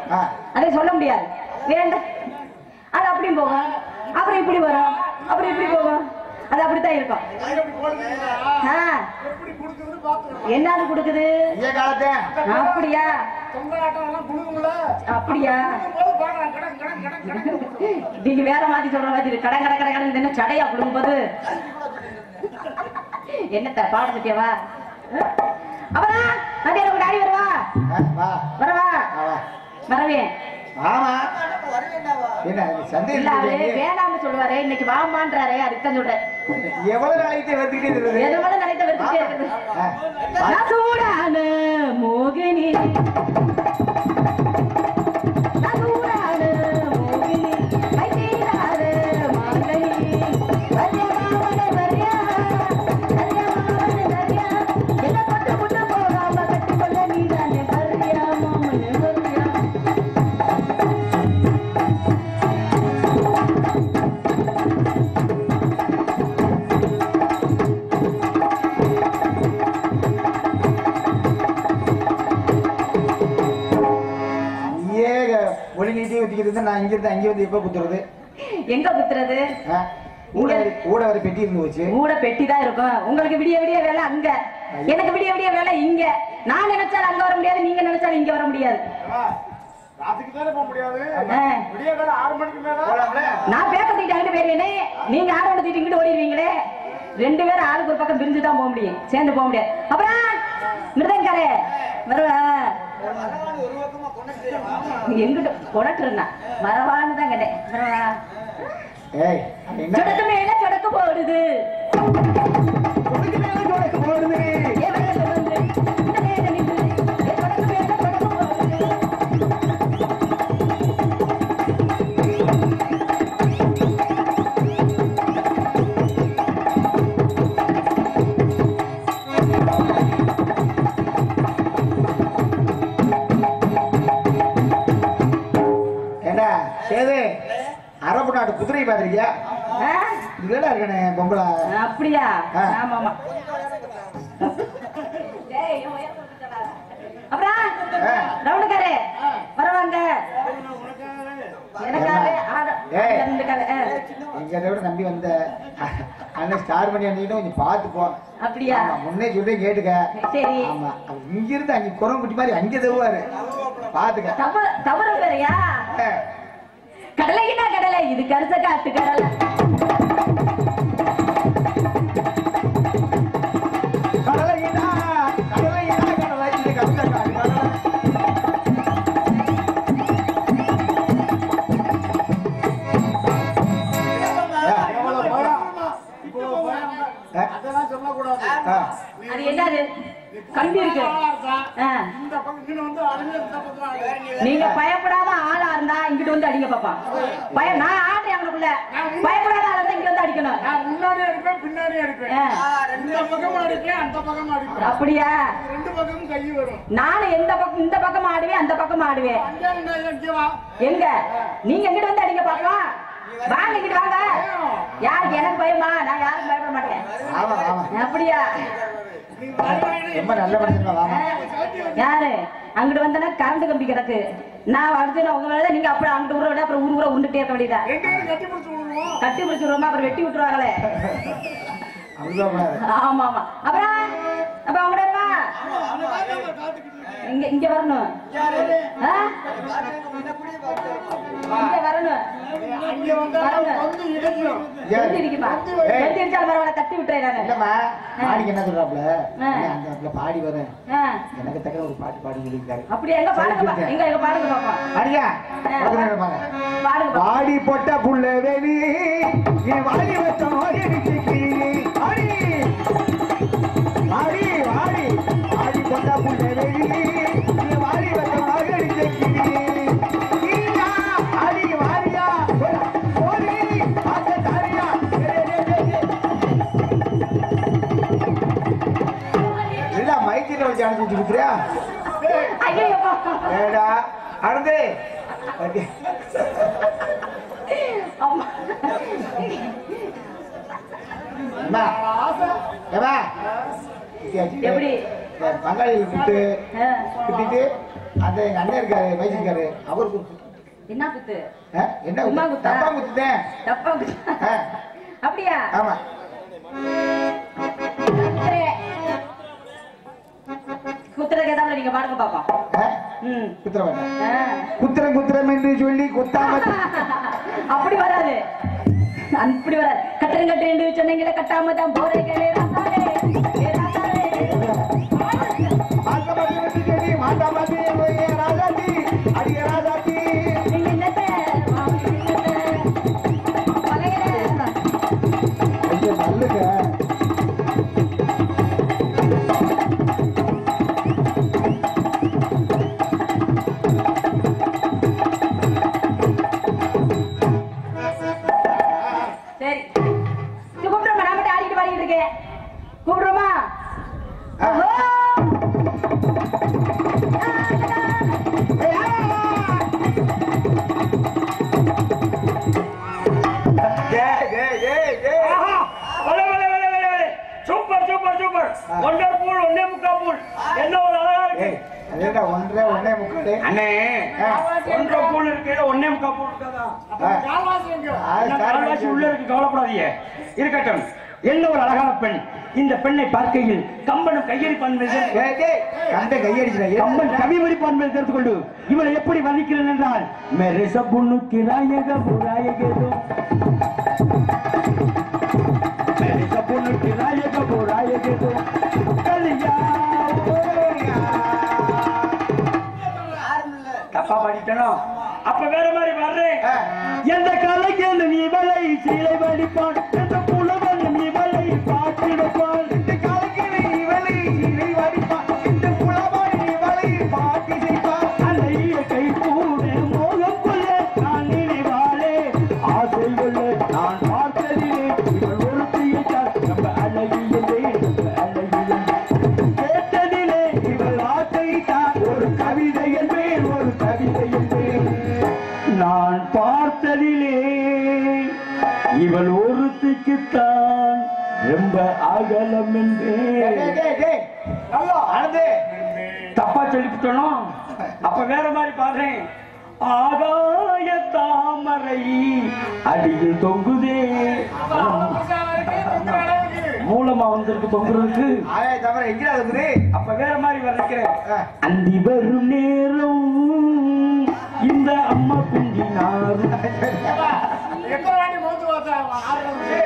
ஆ. அதை சொல்ல முடியாது வேண்டாம் அது அப்படியும் போகும் அப்புறம் இப்படி வரும் அப்புறம் இப்படி போகும் அது அப்படித்தான் இருக்கும் ஆ, என்னது கொடுக்குது ஐயா காலத்தை அப்படியா அப்படியா நீங்க வேற மாதிரி சொல்ற மாதிரி இருக்கு. கட கட கட கடன் என்ன சடையா குடும்பது என்னத்த பாடத்துக்கேவா அப்புறம் மத்தியானம் உங்க டாடி வருவா ஆ, வா வரவா வா, வா வரவே ஆமா என்ன சந்தை இல்ல அவரு வேணாம்னு சொல்லுவாரு இன்னைக்கு வாமான்றாரு அதுக்கு தான் சொல்றேன் எவ்வளவு நாளைக்கு வந்துகிட்டே இருக்குது எது மேல நினைத்த வெறுத்துட்டே இருக்குது ஆ, நான் சூடான மோகினி நான் சூடான மோகினி கைதீராத மாங்கனி வரியமாவன வரியா வரியமாவன வரியா என்ன கொண்டு கொண்டு போகாம கட்டிக்கொள்ள நீதானே வரியா மாமனே வரியா நீயே ஒளி நீட்டி ஊத்திக்கிறது நான் இங்க இருந்து அங்க வந்து எப்ப குத்துறது எங்க குத்துறது ஆ, ஊட வரி ஊட வரி பெட்டி இருந்து போச்சு கூட பெட்டி தான் இருக்கும் உங்களுக்கு விடிய விடிய வேலை அங்க எனக்கு விடிய விடிய வேலை இங்க நான் நினைச்சாலும் அங்க வர முடியாது நீங்க நினைச்சாலும் இங்க வர முடியாது ராத்துக்கு தானே போக முடியாது ஆ. விடிய காலம் ஆறு மணிக்கு மேல போலாம்ல நான் பேக்க தூக்கிட்டு அங்கிட்டு போயிருவேனே நீங்க ஆரோட தூக்கிட்டு இங்கிட்டு ஓடிடுவீங்களே ரெண்டு பேரும் ஆளுக்கு ஒரு பக்கம் பிரிஞ்சு தான் போக முடியும் சேர்ந்து போக முடியாது அப்புறம் மிருதங்காரே வருவா எங்கிட்ட கொடட்டுருந்தா வரவான்னு தான் கேட்டேன் வரவா ஏய் அது என்ன சொடக்கு மேல சொடக்கு போடுது உனக்கு மேல உனக்கு போடுது. ஏ வயல்ல வந்து, இந்த மேல நின்று, ஏ சொடக்கு மேல சொடக்கு போடுது. ஏண்டா சேது அரபு நாட்டு குதிரை பாத்திருக்கியா ஆ? இதெல்லாம் இருக்கணே பொம்பளை அப்படியா ஆ. ஆமா ஆமா டேய், இவன் உயரத்துல இருக்காடா. அப்புறம் ஆ. ரவுண்டுக்காரே வரவாங்க எனக்காக ஆட- ஏய். ரெண்டுக்காக, ஆ. எங்க விட நம்பி வந்த அண்ணன் ஸ்டார் பண்ணி அண்ணிட்டு கொஞ்சம் பார்த்து போ அப்படியா ஆமா, முன்னே சொல்றேன் கேட்டுக்க சரி ஆமா அவன் இங்க இருந்து அங்க குரங்குட்டி மாதிரி அங்க தருவாரு பாத்துக்க தவறு தவறு வேறையா ஆ. கடலைனா கடலை இது கருச காட்டு கடலை கடலையிடா, கடலையிடா, கடலை, இது கஷ்ட காடு, கடலை. ஆ, இவ்வளவு பயம். இவ்வளவு பயம். ஆ, அதெல்லாம் சொல்லக்கூடாது ஆ. அது என்னது கம்பி இருக்கு ஆளா இருக்கா? ஆ. இந்த பக்கம் இங்க வந்து அடிங்க இந்த பக்கம் அடி. நீங்க பயப்படாத ஆளா இருந்தா இங்கிட்டு வந்து அடிங்க பாப்பா பயம் நான் ஆடுறேன் அவனுக்குள்ள பயப்படாத ஆளா இருந்தா இங்க வந்து அடிக்கணும் நான் முன்னாடி அடிப்பேன் பின்னாடி அடிப்பேன் ஆ. இந்த பக்கம் அடிப்பேன் அந்த பக்கம் அடிப்பேன் அப்படியா ரெண்டு பக்கமும் கை வரும் நானும் எந்த பக்கம் இந்த பக்கம் ஆடுவேன் அந்த பக்கம் ஆடுவேன் அங்கே என்ன இங்கே வா எங்க நீங்க எங்கிட்ட வந்து அடிங்க பாக்கலாம் வாங்க இங்கிட்டு வாங்க யாருக்கு எனக்கு பயமா நான் யாருக்கும் பயப்பட மாட்டேன் ஆமா ஆமா அப்படியா நீ வருவாயின்னு ரொம்ப நல்ல மனுஷன் வாமா யாரு அங்கிட்டு வந்தனா கரண்ட் கம்பி கிடக்கு நான் அடுத்து நான் உங்க வேலை நீங்க அப்புறம் அங்கிட்டு ஊற விட அப்புறம் ஊர் ஊரா உண்டுட்டே இருக்க வேண்டியதா ரெண்டு பேரும் கட்டி பிடிச்சு விடுவோம் கட்டி பிடிச்சிருவோமா அப்புறம் வெட்டி விட்டுருவாங்களே அப்படிதான் கூடாது. ஆமா ஆமா அப்புறம் அப்ப அவங்க இங்க இங்க வரணும் ஆ? இங்க வரணும் அங்கே வந்தா வந்து இடிக்கும் ஏன்? வெட்டி இருக்குமா ஏய். வெட்டி அடிச்சாலும் பரவாயில்ல தட்டி விட்டுறேன் நானு இல்லம்மா பாடிக்கு என்ன சொல்றாப்ல ஆ. அந்த இடத்துல பாடி வரேன் ஆ, எனக்கு தக்க ஒரு பாட்டு பாடி சொல்லியிருக்காரு அப்படியா எங்க பாடுங்க பா- எங்க எங்க பாடுங்க பாப்பா பாடியா பாடுங்க பாருங்க. பாடுங்க பாப்பா. வாடி போட்ட புள்ள வேலி என் வாடி வச்ச மாதிரி இருக்கு. வாடி வாடி வாடி வாடி போட்ட புள்ள வேலி என் வாடி வச்ச மாதிரி இருக்கு. நீயா, வாடி, வாடியா, போடா, போடி, பார்த்த தாரியா. டேய், டேய், டேய், டேய். இல்ல மைக்கில வச்சு அனுப்பிச்சு கொடுக்குறியா ஐயோ ஏடா அனந்தே ஓகே அம்மா. அம்மா ஏமா எப்படி? பங்காளி விட்டு ஆ, விட்டுட்டு அந்த எங்க அண்ணன் இருக்காரு மைசிக்காரு அவருக்கு என்ன குத்து ஆ, என்ன சும்மா குத்து? குத்தா? தப்பா குத்துட்டேன் தப்பா குத்து ஆ, அப்படியா ஆமா சரி. குத்துறதுக்கு ஏதாவது நீங்க பாடுங்க பாப்போம் ஆ, ம் குத்துற வேண்டாம் ஆ. குத்திரம் குத்திரம் என்று சொல்லி குத்தாம அப்படி வராது அப்படி வராது கட்டுறேன் கட்டுறேன் சொன்னீங்களே கட்டாம தான் போறேன் மாத்த மாத்தி வந்து சொல்லி மாத்தா மாத்தி போய் ராஜாத்தி அடிய ராஜாத்தி கொஞ்சம் நல்லுங்க சரி கூப்பிடுறோமா நான் மட்டும் ஆடிட்டு பாடிட்டு இருக்கேன் கூப்பிடுறோமா ஓஹோ ஏய், ஏய், ஏய், ஏய். ஆஹா! வலே, வலே, வலே, வலே, வலே. சூப்பர் சூப்பர் சூப்பர் ஆ. ஒன்றரை பூல் ஒன்னே முக்கா பூல் என்ன ஒரு அழகா இருக்கு ஏய், அதேடா ஒன்றரை ஒன்னே முக்காடு அண்ணே ஆ. ஒன்றரை பூல் இருக்கு ஒன்னே முக்கா பூல் இருக்காதா ஆ. கால்வாசி எங்க ஆ, கால்வாசி உள்ள இருக்கு கவலைப்படாதீங்க இருக்கட்டும் என்ன ஒரு அழகான பெண் இந்த பெண்ணை பார்க்கையில் கம்பனும் கையெறிப்பான் மீது ஏய், ஏய், கண்ட கையடிச்சுடா கம்பன் கவிமறிப்பான் மீது தெரிந்து கொண்டு இவளை எப்படி வர்ணிக்கிறேன் என்றால் மேரே சப்புன்னு கிராயக புராயகேதோ மேரே சப்புன்னு கிராயக புராயகேதோ கலியா தப்பா பாடிட்டனோ அப்ப வேற மாதிரி வர்றேன் ஆ. எந்த கலைஞன் நீ வலை சீலை வடிப்பான் எந்த புலவன் நீ வலை பாட்டிடுப்பான் இந்த காலக்கிளி இவளை இறை வடிப்பா இந்த புலவாணி இவளை பாட்டி செய்வா அந்த இயற்கை கூட மோகம் கொள்ள நான் நினைவாளே ஆசை கொள்ள நான் பார்த்ததிலே இவள் ஒரு தீயத்தால் நம்ம அழகியலே நம்ம அழகியலே கேட்டதிலே இவள் ஆசைத்தான் ஒரு கவிதை என்பேன் ஒரு கவிதை என்பேன் நான் பார்த்ததிலே இவள் ஒருத்திக்குத்தான் ரொம்ப அகலம் டேய், என்பேன் டேய், டேய். நல்லா, ஆனந்து. தப்பா சொல்லிவிட்டனோ அப்ப வேற மாதிரி பாடுறேன் ஆகாய தாமரை அடியில் தொங்குதே மூலமா வந்திருக்கு தொங்குறதுக்கு ஆயே, தவிர எங்கடா இருக்குது? அப்ப வேற மாதிரி வர்ணிக்கிறேன் ஆ. அந்தி வரும் நேரம் இந்த அம்மா குண்டி நாரும் எத்தனை வாட்டி மூத்து பார்த்தா ஆடுறது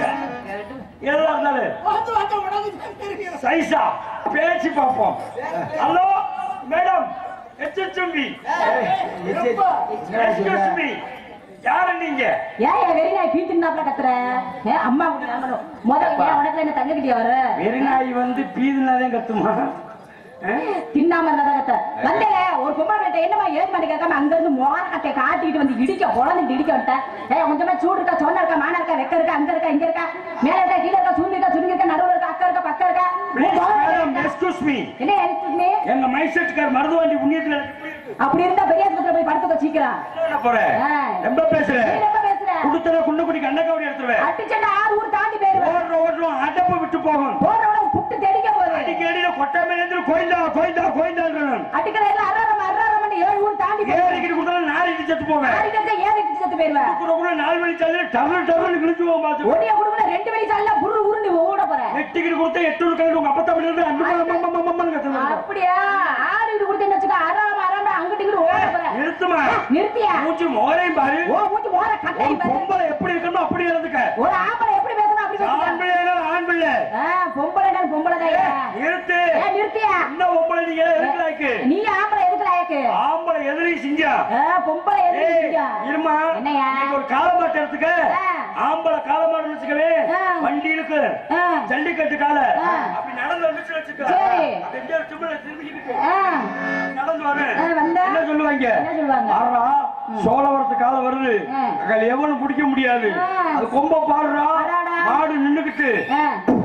எதா இருந்தாலும் மூத்து பார்த்தா உடம்பு தெரியும் சைஸா பேச்சு பார்ப்போம் ஹலோ மேடம் எச்எச்எம்பி ஏய், எச்சி, என்னடா எக்ஸ்கியூஸ் சொல்ற? மீ யாரு நீங்க ஏன் என் வெறி நாய் பீத்துனாப்ல கத்துற ஏன் அம்மா கூட வாங்கணும் முதல்ல ஏன் உனக்கு என்ன தங்கக்கிட்டே வர வெறிநாய் வந்து பீதுனாதான் கத்துமா ஆ? தின்னாம இருந்தா கத்த வந்தேல ஒரு பொம்பளை கிட்ட என்னமா ஏழு மணி கேட்காம அங்க இருந்து மோர கட்டையை காட்டிட்டு வந்து இடிக்க குழந்தை இடிக்க வந்துட்டேன் ஏய் கொஞ்சமா சூடு இருக்கா சொன்ன இருக்கா மானா இருக்கா வெக்க இருக்கா அங்க இருக்கா இங்க இருக்கா மேல இருக்கா கீழ இருக்கா சூழ்ந்து இருக்கா சுருங்கி இருக்கா நடுவுல இருக்கா அக்கா இருக்கா பக்கம் இருக்கா Please, madam, excuse me. என்ன எனக்கு நீ எங்க மைசெட்டுக்கார் மருதுவாண்டி புண்ணியத்துல எனக்கு இப்படி இருக்கு. அப்படி இருந்தா பெரிய ஆஸ்பத்திரி போய் படுத்துக்க சீக்கிரம் என்ன பண்ண போற ஆ. ரொம்ப பேசுற நீ ரொம்ப பேசுற குடுத்தன குண்டு குடி கண்ணக்காவடி எடுத்துருவேன் அடிச்சண்டா ஆறு ஊர் தாண்டி போயிருவேன் ஓடுற ஓடுறோம் அடப்பு விட்டு போகும் போறவன புட்டு தெடிக்க போகுது அடிக்கடியில கொட்டாம இருந்து கோயிந்தா கோயிந்தா கோயிந்தா அடிக்கிற எல்லாம் அறாரம் அறாரம் ஏழு ஊர் தாண்டி போயிருவேன் ஏறிக்கிட்டு கொடுத்தா நாளைக்கு செத்து போவேன் அடிக்கிறத ஏறிட்டு செத்து போயிருவேன் கூட கூட நாலு மணி தள்ளி டர்னு டர்னு கிழிச்சு போகும் பார்த்து ஒடிய குடும்பல ரெண்டு வயசு அல்ல புரு உருண்டு ஓட போறேன் எட்டுக்கிட்டு கொடுத்தா எட்டு கலந்து உங்க அப்பத்தா இருந்து அம்மன் கத்துனாங்க அப்படியா ஆடிட்டு கொடுத்தேன்னு வச்சுக்க அறாம அறாம அங்கிட்டு இங்கிட்டு ஓட போறேன் நிறுத்துமா நிறுத்தியா மூச்சு மோரையும் பாரு ஓ மூச்சு ஓட கட்டை ஒரு பொம்பளை எப்படி இருக்கணும் அப்படி இருந்துக்க ஒரு ஆம்பளை எப்படி பேசணும் அப்படி ஆண் பேசுறேன் பிள்ளை ஆண் பிள்ளை பொம்பளை தான் பொம்பளை தான் நிறுத்து ஏன் நிறுத்தியா இந்த பொம்பளை நீங்க எதுக்குலாக்கு நீ ஆம்பளை எதுக்கு லாயக்கு ஆம்பளை எதிரி சிங்கா ஆ, பொம்பளை எதுக்கு ஏய், செஞ்சா? இருமா என்னய்யா? நீங்க ஒரு காலமாட்டை எடுத்துக்க ஆ. ஆம்பளை காலமாடு வச்சுக்கவே ஆ. வண்டி இருக்கு ஆ. ஜல்லிக்கட்டு கால ஆ. அப்படி நடந்து வந்துச்சு வச்சுக்க சரி. அப்படி எங்கேயோ சும்மா திரும்பிக்கிட்டு ஆ, நடந்து வரு ஆ, வந்தா? என்ன சொல்லுவாங்க என்ன சொல்லுவாங்க? ஆறா சோழவரத்து காலம் வருது ஆ. அங்க எவனும் பிடிக்க முடியாது ஆ. அது கொம்ப பாடுறா அடாடா. மாடு நின்னுக்கிட்டு ஆ.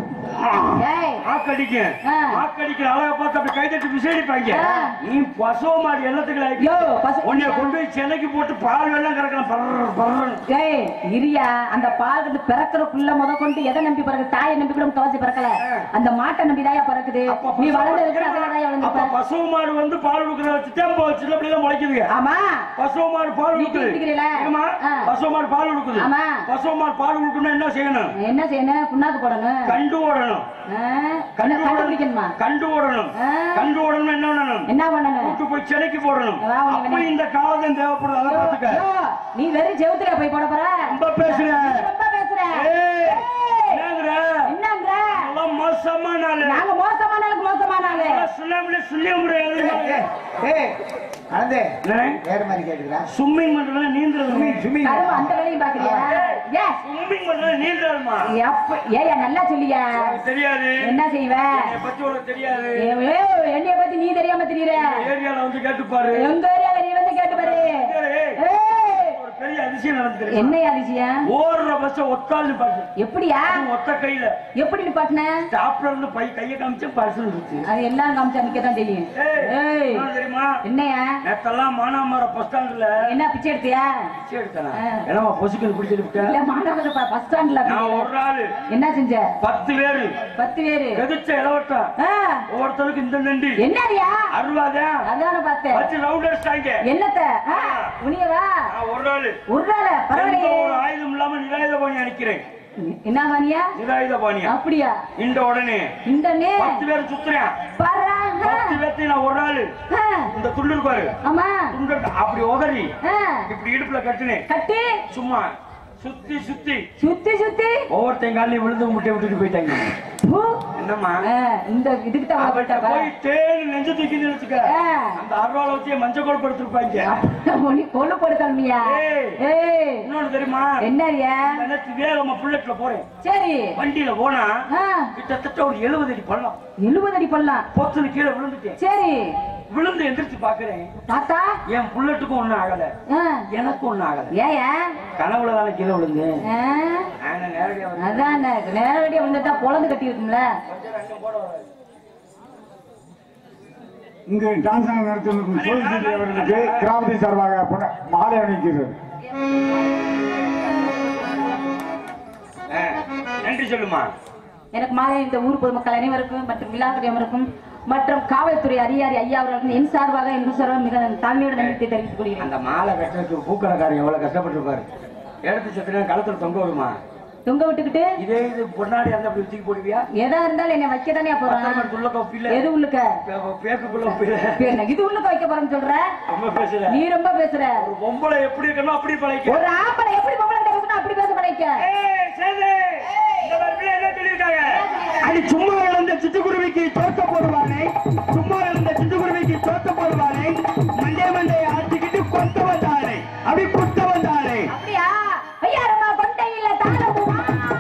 ஏய் ஆக்கடிக்கும் ஆ. ஆக்கடிக்கிற அழகை பார்த்து அப்படி கை தட்டி விசேடிப்பாங்க ஆ. நீ பசுவ மாடு எல்லாத்துக்கும் யோ பசு உன்னைய கொண்டு போய் சென்னைக்கு போட்டு பால் வெள்ளம் கறக்கலாம் பர்ற பர்றன்னு. ஏய் இரியா அந்த பால் வந்து பிறக்கிறக்குள்ள முத கொண்டு எதை நம்பி பிறகு தாயை நம்பி கூட துவச்சி பிறக்கல அந்த மாட்டை நம்பி தாயா பிறக்குது அப்ப நீ பசு- வளர்ந்து இருக்கிற அதில் தாயா அப்ப வளர்ந்து பசுவ மாடு வந்து பால் கொடுக்குற வச்சு தேம்ப வச்சு அப்படிதான் முளைக்குதுங்க ஆமா பசுவ மாடு பால் நீ கொடுக்குது குடிக்கிறீல? ஏம்மா? ஆ. பசுவ மாடு பால் கொடுக்குது ஆமா. பசுவ மாடு பால் கொடுக்கணும்னா என்ன செய்யணும் என்ன செய்யணும் புண்ணாக்கு போடணும் கண்டு ஓடணும் ஆ, கண்டு என்ன கண்டுபிடிக்கணுமா கண்டு ஓடணும் ஆ. கண்டு ஓடணும் என்ன பண்ணணும் என்ன பண்ணணும் கூட்டு போய் சென்னைக்கு போடணும் வா, உனக்கு அப்ப என்ன? இந்த காலம் தேவைப்படுது அதை யோ, பார்த்துக்க யோ, நீ வெறும் செவுத்துல போய் போட போற ரொம்ப பேசுற நீ ரொம்ப பேசுற ஏய், ஏய், என்னங்கிற என்னங்கிற எல்லாம் மோசமான ஆளு நாங்க மோசமான ஆளுக்கு மோசமான ஆளு சுண்ணாம்புல சுண்ணிய முடியாது ஏய் கலந்து என்ன? வேற மாதிரி கேட்டுக்கிறா ஸ்விம்மிங் பண்றதுல நீந்துறது சுமி கருவு அந்த வேலையும் பாக்குறியா ஏ ஸ்விம்மிங் பண்றதுல நீந்துறதுமா எப்ப ஏயா நல்லா சொல்லியா உனக்கு தெரியாது என்ன செய்வ என்னை பத்தி உனக்கு தெரியாது ஏ, ஏ, என்னைய பத்தி நீ தெரியாம தெரியற ஏரியால வந்து கேட்டு பாரு எங்க ஏரியால நீ வந்து கேட்டு பாரு ஏய், ஏய், ஒரு பெரிய அதிசயம் நடந்துருக்கு என்னையா அதிசயம் ஓடுற பஸ் ஒத்தாள் பாட்டு எப்படியா ஒத்த கையில எப்படி நிப்பாட்டின ஸ்டாப்ல இருந்து பை கையை காமிச்சு பர்சல் இருந்துச்சு அது எல்லாம் காமிச்சா நிக்கதான் தெரியும் ஏய், ஏய் என்ன தெரியுமா என்னையா நேத்தெல்லாம் மானாமரம் பஸ் ஸ்டாண்ட்ல என்ன பிச்சை எடுத்தியா பிச்சை எடுத்தேனா ஆ. என்னமா பொசுக்கு பிடிச்சிட்டு விட்டேன் இல்ல மாணவர் பஸ் ஸ்டாண்ட்ல நான் ஒரு ஆளு என்ன செஞ்ச பத்து பேரு பத்து பேரு எதிர்ச்ச இளவட்டம் ஆ, ஒவ்வொருத்தருக்கு இந்த நண்டி என்னடியா அருவாதா அதான பார்த்தேன் வச்சு ரவுண்ட் அடிச்சிட்டாங்க என்னத்த ஆ, உனியவா நான் ஒரு ஆளு உருளால எந்த பரவாயில்லையே ஒரு ஆயுதம் இல்லாம நிராயுத பாணி அடிக்கிறேன் என்ன வாணியா நிராயுத பாணியா அப்படியா இந்த உடனே இந்த நே பத்து பேர் சுத்துறேன் பர்றா, ஆ, பத்து பேர்த்தையும் நான் ஒரு ஆளு ஆ, இந்த துண்டு இருப்பாரு ஆமா துண்டு இருக்கு. அப்படி உதறி ஆ, இப்படி இடுப்புல கட்டுனேன் கட்டி சும்மா சுத்தி சுத்தி சுத்தி சுத்தி ஒவ்வொருத்தையும் காலையும் விழுந்து முட்டை விட்டுட்டு போயிட்டாங்க பூ. என்னம்மா ஆ, இந்த இதுக்கு தான் அவட்ட போயிட்டா போய் தேன் நெஞ்சு தூக்கின்னு வச்சுக்க ஆ. அந்த அருவாளை வச்சு மஞ்சள் கோல் படுத்திருப்பாங்க உனி கொள்ளு போடுதல்மியா ஏய். ஏய் இன்னொன்னு தெரியுமா என்னரியா இந்த நேத்து வேகமா புல்லட்ல போறேன் சரி வண்டியில போனா ஆ, கிட்டத்தட்ட ஒரு எழுபது அடி பள்ளம் எழுபது அடி பண்ணலாம் பொத்துன்னு கீழே விழுந்துட்டேன் சரி விழுந்து எந்திரிச்சு பாக்குறேன் தாத்தா என் புல்லட்டுக்கும் ஒண்ணும் ஆகல ஆ, எனக்கும் ஒண்ணும் ஆகல ஏயா கனவுல தானே கீழே விழுந்து ஆ, ஆனா நேரடியா வந்து அதான் நேரடியா வந்துட்டா பொழந்து கட்டி இருக்கும்ல இங்கு டான்ஸ் நடத்தும் சோழி அவர்களுக்கு கிராமத்தின் சார்பாக புன- மாலை அணிக்கிறது ஆ, நன்றி சொல்லுமா எனக்கு மாலை இந்த ஊர் பொதுமக்கள் அனைவருக்கும் மற்றும் விழாக்குடியவருக்கும் மற்றும் காவல்துறை அதிகாரி ஐயா அவர்களுக்கும் என் சார்பாக என் சார்பாக மிக தாழ்மையோட நம்பிக்கை தெரிவித்துக் கொள்கிறேன் அந்த மாலை வெட்டுறதுக்கு பூக்கடைக்காரன் எவ்வளவு கஷ்டப்பட்டிருப்பாரு எடுத்து சத்தினா களத்துல தொங்க வருமா தொங்க விட்டுக்கிட்டு இதே இது பொன்னாடி அந்த அப்படி தூக்கி போடுவியா எதா இருந்தாலும் என்னை வைக்க தானே போறான் பத்திரமா உள்ள கப்பில எது உள்ளுக்க பேக்குக்குள்ள ஒப்பில இப்ப என்ன இது உள்ளுக்க வைக்க போறேன்னு சொல்ற ரொம்ப பேசுற நீ ரொம்ப பேசுற ஒரு பொம்பளை எப்படி இருக்கணும் அப்படி பழைக்க ஒரு ஆம்பளை எப்படி பொம்பளை பேசணும் அப்படி பேச படைக்க அடி சும்மா இழந்த சிட்டுக்குருவிக்கு தோத்த போடுவானே சும்மா இழந்த சிட்டுக்குருவிக்கு தோத்த போடுவானே மண்டே மண்டையை ஆட்டிக்கிட்டு கொத்த வந்தானே அப்படி குத்த வந்தானே அப்படியா ஐயா ரமா கொண்டையில தாளமுவா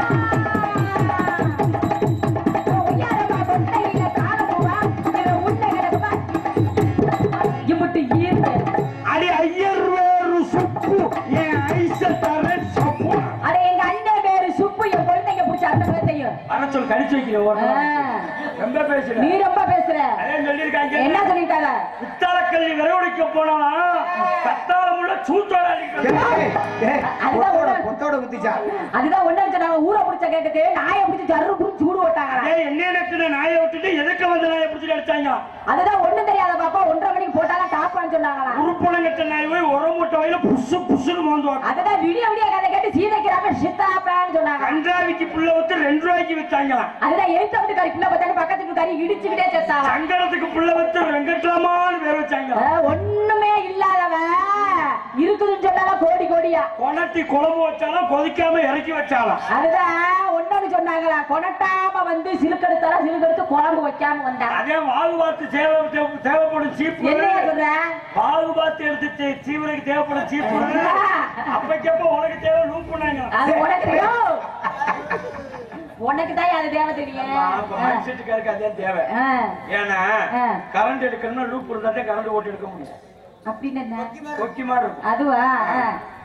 ஐயா ரமா கொண்டையில தாளமுவா இவன் உள்ள கிடக்குமா இம்புட்டு ஈர்த்து அடி ஐயர் வேறு சுப்பு என் ஐச தர சப்பு அட எங்க அண்ணன் பேரு சுப்பு என் குழந்தைங்க பிடிச்ச அந்த குழந்தையும் அட சொல் கடிச்சு வைக்கிறேன் ஒரு நாள். ரொம்ப பேசுற நீ ரொம்ப பேசுற அதான் சொல்லியிருக்காங்க என்ன சொல்லிட்டாங்க பித்தாளக்கல்லி விரைவடிக்க போனா கத்தாளமுள்ள சூத்தோட அடிக்கணும் ஏய், ஏய், அதுதான் பொத்தோட உடல். பொத்தோட குத்திச்சா அதுதான் ஒண்ணு சொன்னாங்க ஊரை பிடிச்ச கேட்டுக்கு நாயை பிடிச்சி ஜர்ரு புடிச்சு சூடு போட்டாங்களா ஏய், என்ன நக்குன நாயை விட்டுட்டு எதுக்கு வந்து நாயை பிடிச்சிட்டு அடிச்சாங்க அதுதான் ஒண்ணும் தெரியாத பாப்பா ஒன்றரை மணிக்கு போட்டாலும் டாப்பான்னு சொன்னாங்களா உருப்பணங்கட்ட நாய் போய் உரம் மூட்டை வயல புசு புசுன்னு மோந்துவாங்க அதுதான் விடிய விடிய கதை கேட்டு சீதைக்கிறாங்க சித்தாப்பான்னு சொன்னாங்க கன்றாவிக்கு புள்ள வித்து ரெண்டு ரூபாய்க்கு வித்தாங்களாம் அதுதான் எழுத்த வீட்டுக்காரி பிள்ளை பார்த்தாலும் பக்கத்து வீட்டுக்காரி இடிச்சுக்கிட்டே செத்தாங்க சங்கடத்துக்கு புள்ள வித்து வெங்கட்ராமான்னு பேர் வச்சாங்க ஒண்ணுமே இல்லாதவன் இருக்குதுன்னு சொன்னாலும் கோடி கோடியா கொணட்டி குழம்பு வச்சாலும் கொதிக்காம இறக்கி வச்சாலாம் அதுதான் ஒன்னொன்னு சொன்னாங்களா கொணட்டாம வந்து சிலுக்கெடுத்தாலும் சிலுக்கெடுத்து குழம்பு வைக்காம வந்தாங்க அதே வாகு பார்த்து தேவை தேவை- தேவைப்படும் சீப்பு என்னையா சொல்ற பாகு பார்த்து எடுத்து தே- சீவனுக்கு தேவைப்படும் சீப்பு அப்பக்கப்ப உனக்கு தேவை லூப் பண்ணாங்க அது உனக்கு தெரியும் உனக்கு தான் அது தேவை தெரியும் மைண்ட் செட்டுக்காருக்கு அதே தேவை ஆ, ஏன்னா ஆ. கரண்ட் எடுக்கணும்னா லூப் இருந்தா கரண்ட் ஓட்டி எடுக்க முடியும் அப்படின்னு என்ன கொக்கி மாதிரி இருக்கும் அதுவா ஆ.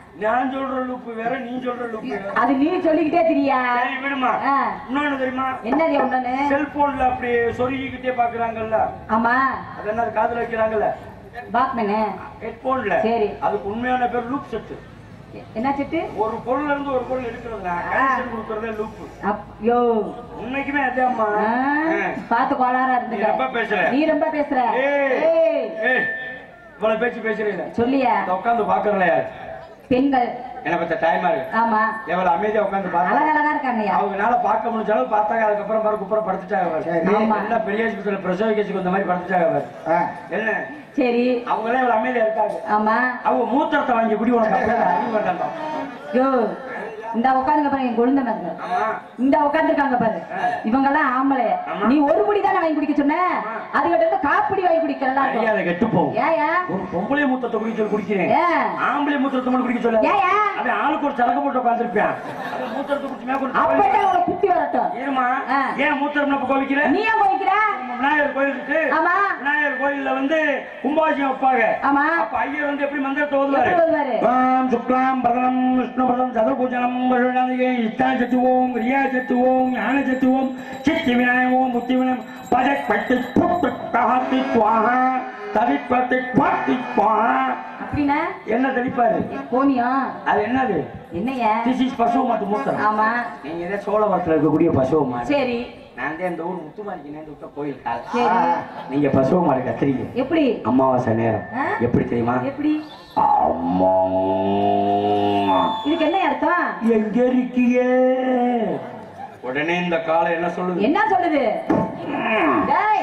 நான் சொல்ற லூப்பு வேற நீ சொல்ற லூப்பு வேற அது நீ சொல்லிக்கிட்டே திரியா சரி விடுமா ஆ. இன்னொன்னு தெரியுமா என்னது ஒண்ணு செல்போன்ல அப்படி சொருகிக்கிட்டே பாக்குறாங்கல்ல ஆமா அது என்ன காதுல வைக்கிறாங்கல்ல பாக்மேனு ஹெட்போன்ல சரி. அதுக்கு உண்மையான பேர் லூப் செட் என்ன செட்டு ஒரு பொருள்ல இருந்து ஒரு பொருள் எடுக்கிறதுல கனெக்ஷன் கொடுக்கறதே லூப் அப் யோ உண்மைக்குமே அதே அம்மா ஆ, பார்த்து கோளாரா நீ ரொம்ப இருந்துக்க பேசுற. நீ ரொம்ப பேசுற ஏய். ஏய், ஏய் இவ்வளவு பேச்சு பேசுறீங்க சொல்லியா உட்காந்து பாக்குறல யார் பெண்கள் என்ன பத்த டைமா இருக்கு ஆமா எவ்வளவு அமைதியா உட்காந்து பாக்க அழகழகா இருக்காங்கய்யா அவங்கனால பார்க்க முடிஞ்சாலும் பார்த்தாங்க அதுக்கப்புறம் பாரு குப்புற படுத்துட்டாங்க பாரு. ஆமா. எல்லாம் பெரிய ஆஸ்பத்திரியில பிரசவ கேஸுக்கு வந்த மாதிரி படுத்துட்டாங்க பாரு. ஆ. என்ன சரி அவங்களே இவ்வளவு அமைதியா இருக்காங்க ஆமா அவங்க மூத்திரத்தை வாங்கி குடி உனக்கு அப்படியே அறிவு வேண்டாம் யோ இந்த உட்காந்துங்க பாருங்க கொழுந்த மாதிரி ஆமா இந்த உட்காந்துருக்காங்க பாரு இவங்க எல்லாம் ஆம்பளை ஆமா. நீ ஒரு குடி தானே வாங்கி குடிக்க சொன்ன அதுகிட்ட இருந்து காப்பிடி வாங்கி குடிக்கலாம் மரியாதை கெட்டு போகும் ஏயா ஒரு பொம்பளை மூத்தத்தை குடிக்க சொல்லி குடிக்கிறேன் ஏன் ஆம்பளை மூத்திரத்தை மட்டும் குடிக்க சொல்ல ஏயா அவன் ஆளுக்கு ஒரு சரக்கு போட்டு உட்காந்துருப்பேன் மூத்திரத்தை குடிச்சு மேற்கொண்டு அப்பட்டா உனக்கு குத்தி வரட்டும் இருமா ஆ. ஏன் மூத்திரம் இப்ப கோவிக்கிற நீ ஏன் போய்க்கிற விநாயகர் கோயில் இருக்கு ஆமா விநாயகர் கோயில்ல வந்து கும்பாபிஷேகம் வைப்பாங்க ஆமா அப்ப ஐயர் வந்து எப்படி மந்திரத்தை ஓதுவாரு எப்படி ஓதுவாரு? ஓம் சுக்லாம் பரதனம் விஷ்ணுபதம் சதுர்பூஜனம் வருடாதிகை இஷ்டா சத்துவோம் கிரியா சத்துவோம் ஞான சத்துவோம் சித்தி விநாயகம் புத்தி விநாயகம் பதக் பட்டி புட்டு கஹத்தி துவாஹா தவிப்பத்தி பாத்தி துவாஹா அப்படின்னா என்ன தெளிப்பாரு போனியம் அது என்னது என்னையா திஸ் இஸ் பசுவ மாட்டு மூத்திரம் ஆமா நீங்க இதே சோழவரத்துல இருக்கக்கூடிய பசுவ மாடு சரி நான் தான் இந்த ஊர் முத்துமாரிக்கு நேர்ந்து விட்ட கோயில் கால சரி நீங்க பசுவ மாடு கத்துறீங்க எப்படி அமாவாசை நேரம் ஆ? எப்படி தெரியுமா எப்படி அம்மா இதுக்கு என்ன அர்த்தம் எங்க இருக்கீங்க உடனே இந்த காலை என்ன சொல்லுது என்ன சொல்லுது டேய்.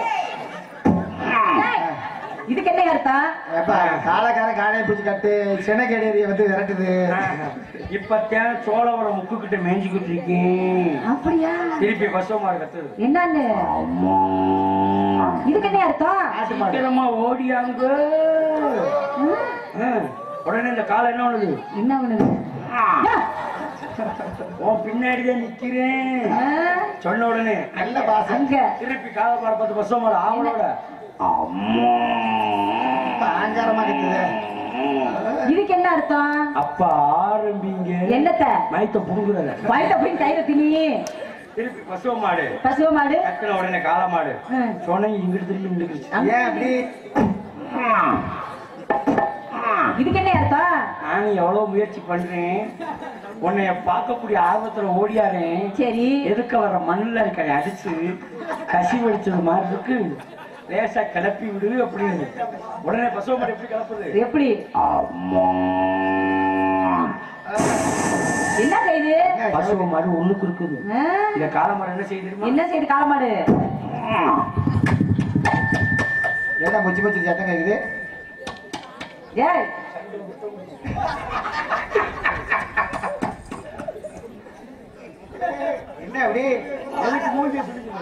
டேய். இதுக்கு என்ன அர்த்தம் ஏப்பா காலக்கார காடையை பிடிச்சி கட்டு சினக்கேடேரிய வந்து விரட்டுது இப்பத்தான் சோழவரம் முக்கு கிட்ட மேய்ஞ்சிக்கிட்டு இருக்கேன் அப்படியா திருப்பி பசுவ மாடு கத்துது என்னன்னு அம்மா இதுக்கு என்ன அர்த்தம் ஆட்டு மாடு சீக்கிரமா ஓடியாங்க ம்? ஆ, உடனே இந்த காலை என்ன பண்ணுது என்ன பண்ணுது உன் பின்னாடிதான் நிக்கிறேன் ஆ, சொன்ன உடனே நல்ல பாசம் அங்க திருப்பி காலை பார பத்து பசம் மாடு ஆவலோட அம்மா ஆங்காரமா கட்டுது இதுக்கு என்ன அர்த்தம் அப்ப ஆரம்பிங்க என்னத்த மயத்த புடுங்குறத வயிற்ற போய் தயிர திணி திருப்பி பசுவ மாடு பசுவ மாடு கத்தின உடனே காளை மாடு ம். சொன்ன இங்கிட்டு திரும்பி நின்றுக்கிச்சு ஏன் அப்படி இதுக்கு என்ன அர்த்தம் நானும் எவ்வளவு முயற்சி பண்றேன் உன்னைய பார்க்கக்கூடிய ஆர்வத்துல ஓடியாரேன் சரி எதுக்க வர மண்ணுல இருக்க அடிச்சு கசி வெடிச்சது மாதிரி இருக்கு லேசா கிளப்பி விடு அப்படின்னு உடனே பசுவ மாடு எப்படி கிளப்புது எப்படி அம்மா என்ன செய்யுது பசுவ மாடு ஒண்ணுக்கு இருக்குது ஆ, இத காளை மாடு என்ன செய்யுது தெரியுமா என்ன செய்யுது காலமாடு என்ன முச்சி முச்சி சட்டம் கேக்குது ஏய் என்ன அப்படி அதுக்கு மூஞ்சி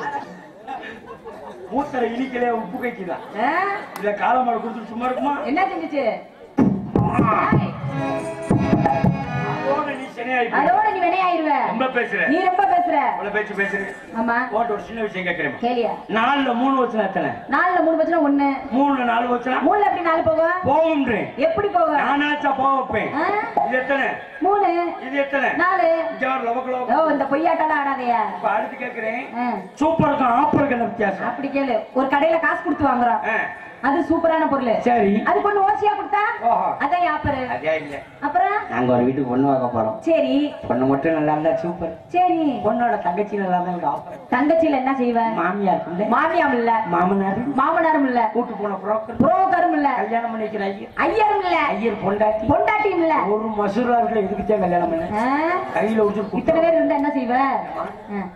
மூத்தரை இனிக்கலையா உப்பு கைக்குதா ஆ, இத காளை மாடு கொடுத்துட்டு சும்மா இருக்குமா என்ன செஞ்சுச்சு ஏய், அதோட நீ சனியாயி போய். அதோட நீ வினையாயிருவ ரொம்ப பேசுற நீ ரொம்ப பேசுற இவ்வளவு பேச்சு பேசுறேன் ஆமா போட்டு ஒரு சின்ன விஷயம் கேட்கிறேன் கேளியா நாலுல மூணு வச்சுனா எத்தனை நாலுல மூணு பட்சம் ஒண்ணு மூணுல நாலு வச்சுனா மூணுல எப்படி நாலு போகும் போகும்ன்றேன் எப்படி போகும் நானாச்சா போக வைப்பேன் ஆ, இது எத்தனை மூணு இது எத்தனை நாலு இங்க ஒரு லவக்கு ஓ லவக்கு இந்த பொய்யாட்டெல்லாம் ஆடாதயா இப்ப அடுத்து கேட்கிறேன் ஆ, சூப்பருக்கும் ஆப்பருக்கும் என்ன வித்தியாசம் அப்படி கேளு ஒரு கடையில காசு கொடுத்து வாங்குறோம் ஆ, அது சூப்பரான பொருள் சரி அது பொண்ணு ஓசியா கொடுத்தா ஓஹோ. அதான் யாப்பரு அதே இல்ல அப்புறம் நாங்க ஒரு வீட்டுக்கு பொண்ணு பார்க்க போறோம் சரி பொண்ணு மட்டும் நல்லா இருந்தா சூப்பர் சரி பொண்ணோட தங்கச்சி நல்லா இருந்தா ஒரு ஆப்பர் தங்கச்சியில என்ன செய்வ மாமியார் இருக்குல்ல மாமியாம் இல்ல மாமனார் மாமனாரும் இல்ல கூட்டு போன புரோக்கர் புரோக்கரும் இல்ல கல்யாணம் பண்ணி வைக்கிற ஐயர் ஐயரும் இல்ல ஐயர் பொண்டாட்டி பொண்டாட்டியும் இல்ல ஒரு மசூரா இருக்கிற இதுக்கு தான் கல்யாணம் பண்ண ஆ, கையில வச்சு இத்தனை குத்துறேன் பேர் இருந்தா என்ன செய்வ ஆ,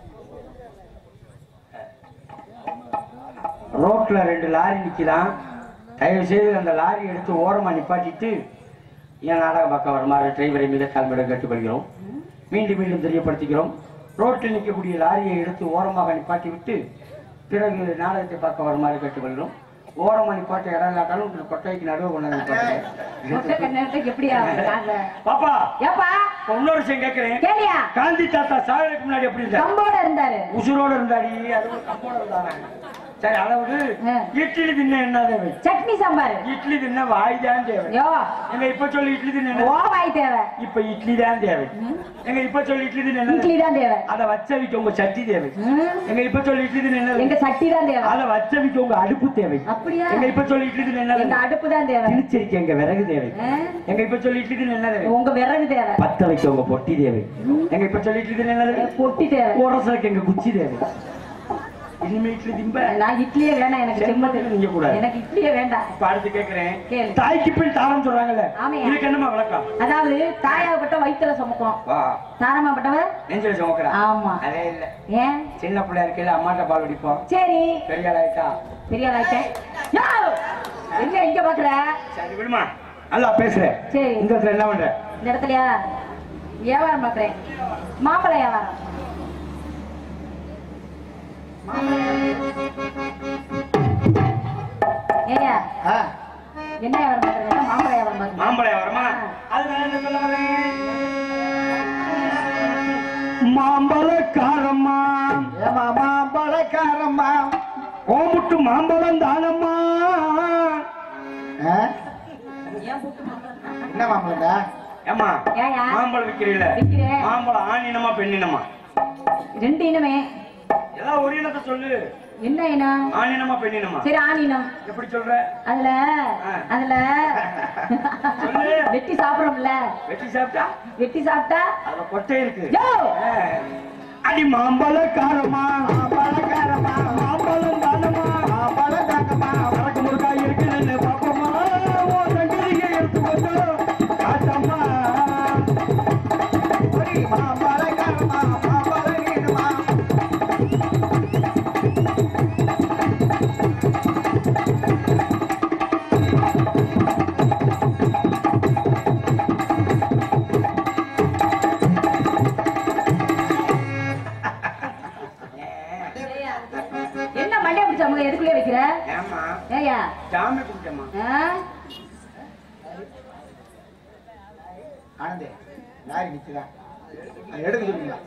ரோட்ல ரெண்டு லாரி நிக்கலாம் தயவு செய்து அந்த லாரி எடுத்து ஓரமா நிப்பாட்டிட்டு என் நாடகம் பார்க்க வருமாறு டிரைவரை மிக தாழ்மையுடன் கேட்டுக்கொள்கிறோம் மீண்டும் மீண்டும் தெரியப்படுத்திக்கிறோம் ரோட்டில் நிற்கக்கூடிய லாரியை எடுத்து ஓரமாக நிப்பாட்டி விட்டு பிறகு நாடகத்தை பார்க்க வருமாறு கேட்டுக்கொள்கிறோம் ஓரமா நிப்பாட்ட இடம் இல்லாட்டாலும் உங்களுக்கு கொட்டைக்கு நடுவு கொண்டு வந்து மொட்டை நிப்பாட்டுங்க. கண்ணத்துக்கு எப்படியா காதுல? பாப்பா ஏப்பா இப்ப இன்னொரு விஷயம் கேட்கிறேன் கேளியா காந்தி தாத்தா சாகருக்கு முன்னாடி எப்படி இருந்தார் கம்போட இருந்தாரு உசுரோட இருந்தாடி அது ஒரு கம்போட இருந்தாங்க சரி அதை விடு ஆ. இட்லி தின்ன என்ன தேவை சட்னி சாம்பார் இட்லி தின்ன வாய் தான் தேவை யோ எங்க இப்ப சொல்லி இட்லி தின்ன என்ன ஓ வாய் தேவை இப்ப இட்லி தான் தேவை எங்க இப்ப சொல்லி இட்லி தின்ன என்ன இட்லி தான் தேவை அதை வச்ச வைக்க உங்க சட்டி தேவை ம், எங்க இப்ப சொல்லி இட்லி தின்ன என்ன எங்க சட்டி தான் தேவை அதை வச்ச வைக்க உங்க அடுப்பு தேவை அப்படியா எங்க இப்ப சொல்லி இட்லி தின்ன எங்க என்ன அடுப்பு தான் தேவை இழுச்சிருக்க எங்க விறகு தேவை ஆ, எங்க இப்ப சொல்லி இட்லி தின்ன என்ன தேவை உங்க விறகு தேவை பத்த வைக்க உங்க பொட்டி தேவை எங்க இப்ப சொல்லி இட்லி தின்ன என்ன தேவை பொட்டி தேவை உரசலுக்கு எங்க குச்சி தேவை இனிமே இட்லி திம்ப நான் இட்லியே வேணாம் எனக்கு செம்மது நீங்க கூட எனக்கு இட்லியே வேண்டாம் இப்ப அடுத்து கேக்குறேன் கேளு. தாய்க்கு பின் தாரம் சொல்றாங்கல்ல ஆமையா. இதுக்கு என்னமா விளக்கம் அதாவது தாயாகப்பட்ட வயிற்றுல சுமக்கும் வா தாரமாப்பட்டவ நெஞ்சில சுமக்கிறா ஆமா அதே இல்ல ஏன் சின்ன பிள்ளை இருக்கையில அம்மாட்ட பால் குடிப்போம் சரி பெரிய ஆள் ஆயிட்டா பெரிய ஆளாயிட்டேன் யோ! எங்க எங்க பாக்குற சரி விடுமா நல்லா பேசுற சரி. இந்த இடத்துல என்ன பண்ற இந்த இடத்துலயா வியாபாரம் பாக்குறேன் மாம்பழ வியாபாரம் ஏயா என்ன வியாபாரம் பாக்குறீங்க மாம்பழ வியாபாரம் பாக்குறேன் மாம்பழம் வரமா அது நான் என்ன சொல்ல வரேன் மாம்பழக்காரம்மா ஏமா மாம்பழக்காரம்மா ஓமுட்டு மாம்பழம் தானம்மா ஆ? என்ன மாம்பழம்டா ஏமா ஏயா? மாம்பழம் விக்கிறீல்ல விக்கிறேன். மாம்பழம் ஆணினமா பெண்ணினமா ரெண்டு இனமே ஏதாவது ஒரு இனத்தை சொல்லு என்ன இனம் ஆணினமா பெண்ணினமா சரி ஆணினம் எப்படி சொல்ற அதுல ஆ. அதுல சொல்லு. வெட்டி சாப்பிடுறோம்ல வெட்டி சாப்பிட்டா வெட்டி சாப்பிட்டா அதுல கொட்டை இருக்கு யோ! ஆ. அடி மாம்பழக்காரமா மாம்பழக்காரம்மா மாம்பழம் தானமா மாம்பழம் தாங்கம்மா உனக்கு முருகா இருக்குன்னு பாப்போமா உன் சங்கதியை எடுத்து வந்தோம் காட்டம்மா ஒடி மாம்பழக்காரம்மா மாம்பழம் வேணுமா என்ன மண்டைய பிடிச்ச அவங்க எதுக்குள்ளே வைக்கிற ஏமா ஏயா ஜாமி குடிச்சம்மா ஆ? ஆனந்தே லாரி நிக்குதா அது எடுக்க சொல்லுங்களா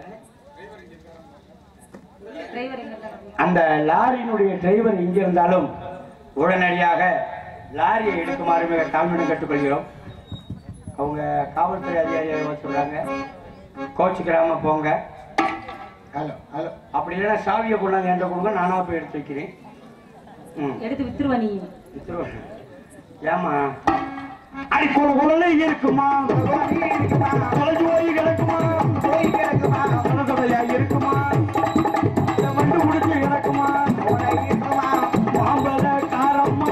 டிரைவர் எங்க இருக்காரு? அந்த லாரியினுடைய டிரைவர் இங்க இருந்தாலும் உடனடியாக லாரியை எடுக்குமாறு மிக தாழ்மையுடன் கேட்டுக்கொள்கிறோம் அவங்க காவல்துறை அதிகாரிகள் சொல்றாங்க கோச்சிக்கிறாம போங்க ஹலோ ஹலோ அப்படி இல்லைன்னா சாவியை கொண்டாந்து என்கிட்ட கொடுங்க நானா போய் எடுத்து வைக்கிறேன் ம் எடுத்து வித்துருவ நீ வித்துருவா. ஏம்மா அடி கொல கொலன்னு இருக்குமா தொலைஞ்சு போய் கிடக்குமா போய் கிடக்குமா தொலைதொலையா இருக்குமா இந்த வண்டு முடிச்சு கிடக்குமா உனக்கு இருக்குமா மாம்பழ காரம்மா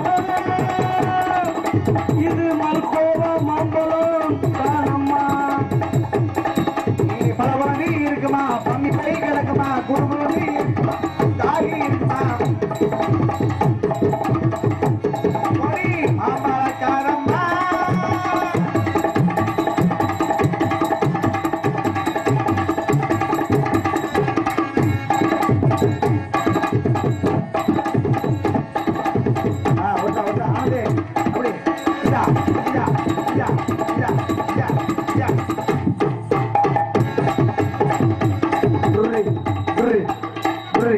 இது மல்கோவா மாம்பழம் தானம்மா நீ பலபலனி இருக்குமா பம்மி பை கிடக்குமா குடுகுடுனி இருக்குமா தாரி இருக்குமா ஒடி மாம்பழக்காரம்மா ஆ ஒட்டா ஒட்டா ஆண்டே அப்படி இதா இதா இதா இதா இதா இதா புர்ரி புர்ரி புர்ரி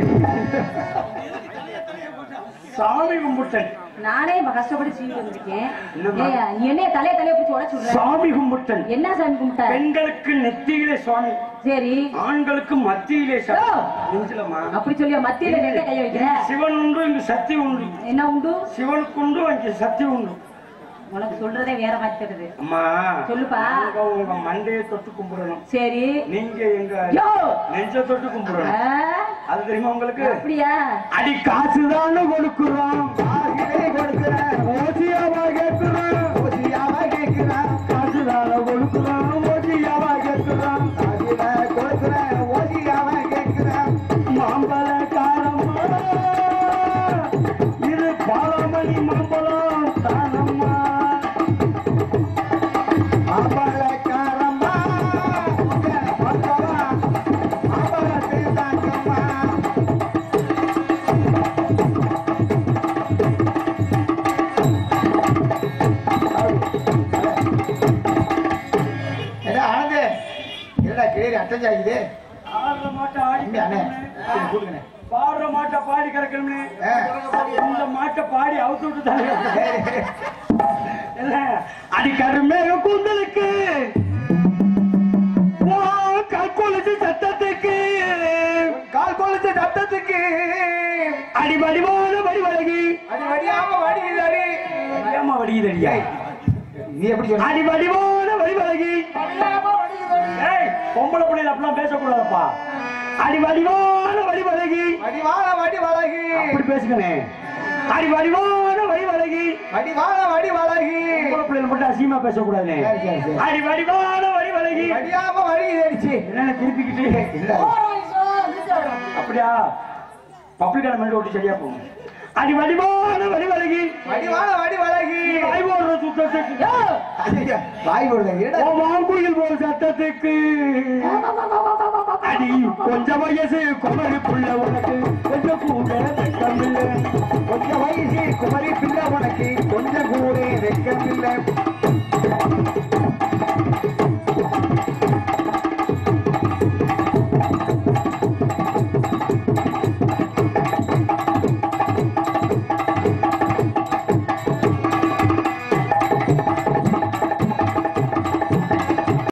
சாமி கும்பிட்டேன் நானே இப்ப கஷ்டப்பட்டு சீவி வந்திருக்கேன் என்னம்மா? ஏய்யா, நீ என்னைய தலைய தலைய பிடிச்சி உடச்சு விடுற சாமி கும்பிட்டேன் என்ன சாமி கும்பிட்ட பெண்களுக்கு நெத்தியிலே சுவாமி சரி ஆண்களுக்கு மத்தியிலே ஓ! சாமி நெஞ்சிலமா அப்படி சொல்லியா மத்தியில நெட்ட கைய வைக்கிற சிவன் உண்டு இங்கு சக்தி உண்டு என்ன உண்டு சிவனுக்கு உண்டு இங்கு சக்தி உண்டு உனக்கு சொல்றதே வேற மாதிரி தெரியுது அம்மா சொல்லுப்பா. நாங்க உங்க மண்டையை தொட்டு கும்பிடணும் சரி நீங்க எங்க யோ! நெஞ்ச தொட்டு கும்பிடணும் ஆ, அது தெரியுமா உங்களுக்கு அப்படியா அடி காசுதான் கொடுக்குறோம் ஆகிலே கொடுக்கிறேன் ஓசியாவா கேட்கிறோம் ஓசியாவா கேட்கிறேன் காசுதான கொடுக்குறோம் ஓசியாவா கேட்கிறோம் ஆகிலே கொடுக்கிறேன் ஓசியாவா கேட்கிறேன் மாம்பழ காரம்மா இது பாலமணி மாம்பழம் தானம்மா மாம்பழக்காரம்மா உங்க மக்களா மாம்பழத்தை தாங்கம்மா என்ன ஆனந்தே என்னடா கிளீர் அட்டஞ்ச் ஆகுது ஆடுற மாட்டை ஆடி தம்பி அண்ணே கொஞ்சம் கொடுங்கண்ணே பாடுற மாட்டை பாடி கிடக்கணும்னு இந்த மாட்டை பாடி அவுத்து விட்டு தானே என்ன அடி கருமேக கூந்தலுக்கு ஓ, கற்கொலைச்சு சத்தத்துக்கு கால் கொலுத்து சத்தத்துக்கு அடி வடிவான வடிவழகி அது வடியாம வடியுதடி ஏமா வடியுதடியா நீ எப்படி சொன்ன அடி வடிவான வடிவழகி ஏய் பொம்பளை பிள்ளைல அப்படிலாம் பேசக்கூடாதப்பா அடி வடிவான வடிவழகி வடிவான வடி வழகி அப்படி பேசுங்கண்ணே அடி வடிவான வடிவழகி வடிவான வடி வழகி பொம்பளை பிள்ளைல மட்டும் அசிங்கமா பேசக்கூடாதுண்ணே சரி, சரி, சரி. அடி வடிவான வடிவழகி வடியாம வடியுதடிச்சு என்னென்ன திருப்பிக்கிட்டு இல்ல அப்படியா பப்ளிக் மெண்ட் ஓட்டி சரியா போகும் அடி வடிவான வடிவழகி வடிவான வடி வழகி வாய் போடுற சுத்தத்துக்கு ஐயா, வாய் போடுங்க ஓ வாங்குயில் போல் சத்தத்துக்கு அடி கொஞ்சம் வயசு குமரி புள்ள உனக்கு கொஞ்சம் கூட வெக்கமில்லை கொஞ்சம் வயசு குமரி பிள்ளை உனக்கு கொஞ்சம் கூட வெக்கமில்லை